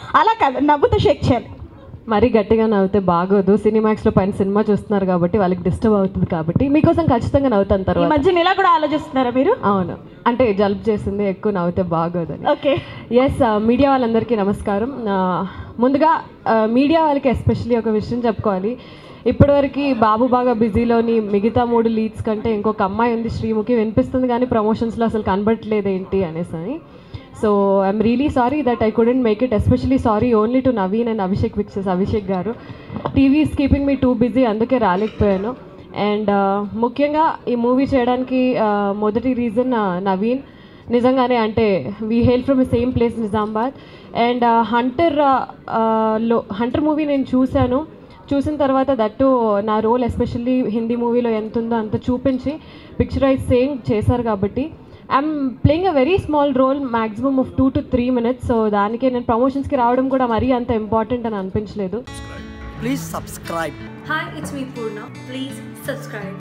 అలా కాదు నవ్వుతూ షేక్ చేయాలి మరీ గట్టిగా నవ్వుతే బాగోదు సినిమాక్స్లో పైన సినిమా చూస్తున్నారు కాబట్టి వాళ్ళకి డిస్టర్బ్ అవుతుంది కాబట్టి మీకోసం ఖచ్చితంగా నవ్వుతాను ఈ తర్వాత మధ్యన ఇలా కూడా ఆలోచిస్తున్నారా మీరు అవును అంటే జలుబు చేసింది ఎక్కువ నవ్వుతే బాగోదని ఓకే ఎస్ మీడియా వాళ్ళందరికీ నమస్కారం ఆ, ముందుగా మీడియా వాళ్ళకి ఎస్పెషల్లీ ఒక విషయం చెప్పుకోవాలి ఇప్పటివరకు బాబు బాగా బిజీలోని మిగతా మూడు లీడ్స్ కంటే ఇంకొక అమ్మాయి ఉంది శ్రీముఖి వినిపిస్తుంది కానీ ప్రమోషన్స్లో అసలు కనబడట్లేదు ఏంటి అనేసి అని so I'm really sorry that I couldn't make it especially sorry only to Naveen and Abhishek విక్సెస్ అభిషేక్ గారు TV is keeping me too busy అందుకే రాలేకపోయాను అండ్ ముఖ్యంగా ఈ మూవీ చేయడానికి ఆ, మొదటి రీజన్ నవీన్ నిజంగానే అంటే we hail from same place Nizamabad and Hunter లో హంటర్ మూవీ నేను చూశాను చూసిన తర్వాత దట్టు నా రోల్ ఎస్పెషల్లీ హిందీ మూవీలో ఎంత ఉందో అంత చూపించి పిక్చరైజ్ సేయింగ్ చేశారు కాబట్టి I'm playing a very small role maximum of two to three minutes so దానికే నేను ప్రమోషన్స్కి రావడం కూడా మరీ అంత ఇంపార్టెంట్ అని అనిపించలేదు Please subscribe. Hi, it's me Purna. Please subscribe.